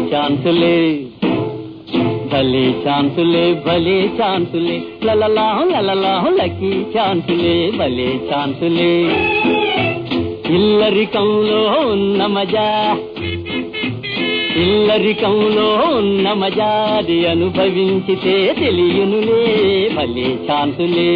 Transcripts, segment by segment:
ఛాన్సులే భలే ఛాన్సులే భలే ఛాన్సులే లలలాహం లలలాహం లక్కీ ఛాన్సులే భలే ఛాన్సులే ఇల్లరికంలో ఉన్న మజా ఇల్లరికంలో ఉన్న మజాది అనుభవించితే తెలియనులే భలే ఛాన్సులే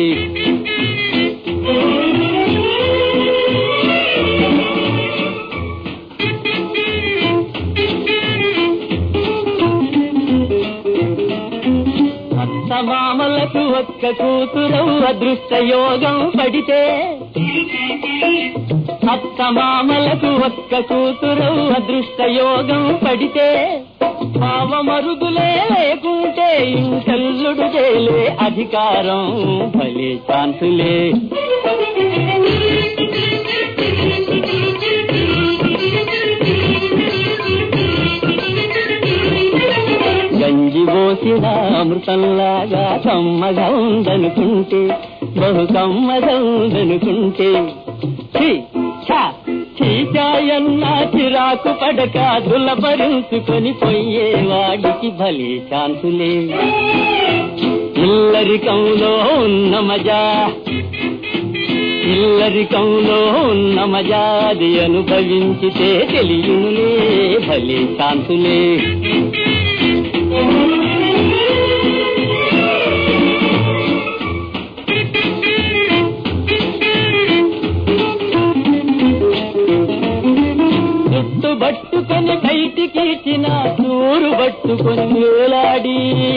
అత్తమామలకు ఒక్క కూతురు అదృష్ట యోగం పడితే అత్తమామలకు ఒక్క కూతురు అదృష్ట యోగం పడితే మామ మరుగులే లేకుంటే ఇంకల్లుడు చేలే అధికారం భలే ఛాన్సులే గంజి పోసిన అమృతంలాగా కమ్మగా ఉందనుకుంటే బహు కమ్మగా ఉందనుకుంటే ఛీ, ఛా, చీచాయన్న చిరాకు పడక దులపరించుకొని పోయేవాడికి భలే ఛాన్సులే ఇల్లరికంలో ఉన్న మజా ఇల్లరికంలో ఉన్న మజాది అనుభవించితే తెలియనులే భలే ఛాన్సులే జుట్టు పట్టుకొని బయటికి ఇచ్చిన చూరు పట్టుకొని వేలాడి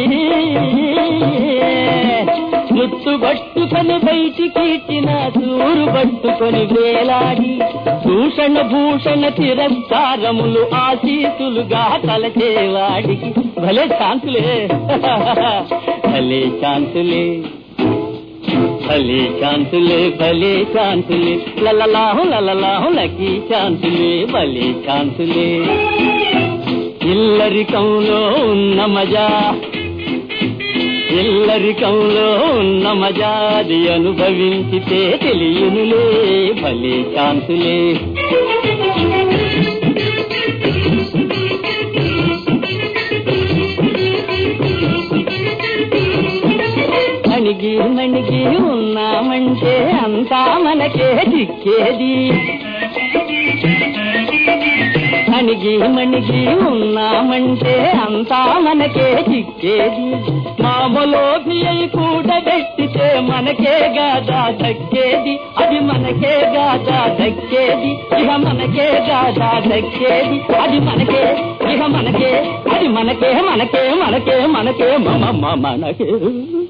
జుట్టు పట్టుకొని బయటికి ఇచ్చిన చూరు పట్టుకొని వేలాడి భూషణ భూషణ తిరస్కారములు ఆశీసులుగా తలచేవాడికి భలే ఛాన్సులే భలే ఛాన్సులే భలే ఛాన్సులే భలే ఛాన్సులే లలలాహు లలలాహు లకీ ఛాన్సులే భలే ఛాన్సులే ఇల్లరికంలో ఉన్న మజా ఇల్లరికంలో ఉన్న మజాది అనుభవించితే తెలియనులే భలే ఛాన్సులే మణిగి మణిగి ఉన్నామంటే అంతా మనకే చిక్కేది మణిగి మణిగి ఉన్నామంటే అంతా మనకే చిక్కేది మామలోకి అయి కూడబెట్టితే మనకే గాదా దక్కేది అది మనకే గాదా దక్కేది ఇక మనకే గాదా దక్కేది అది మనకే ఇక మనకే అది మనకే మనకే మనకే మనకే మమ మనకే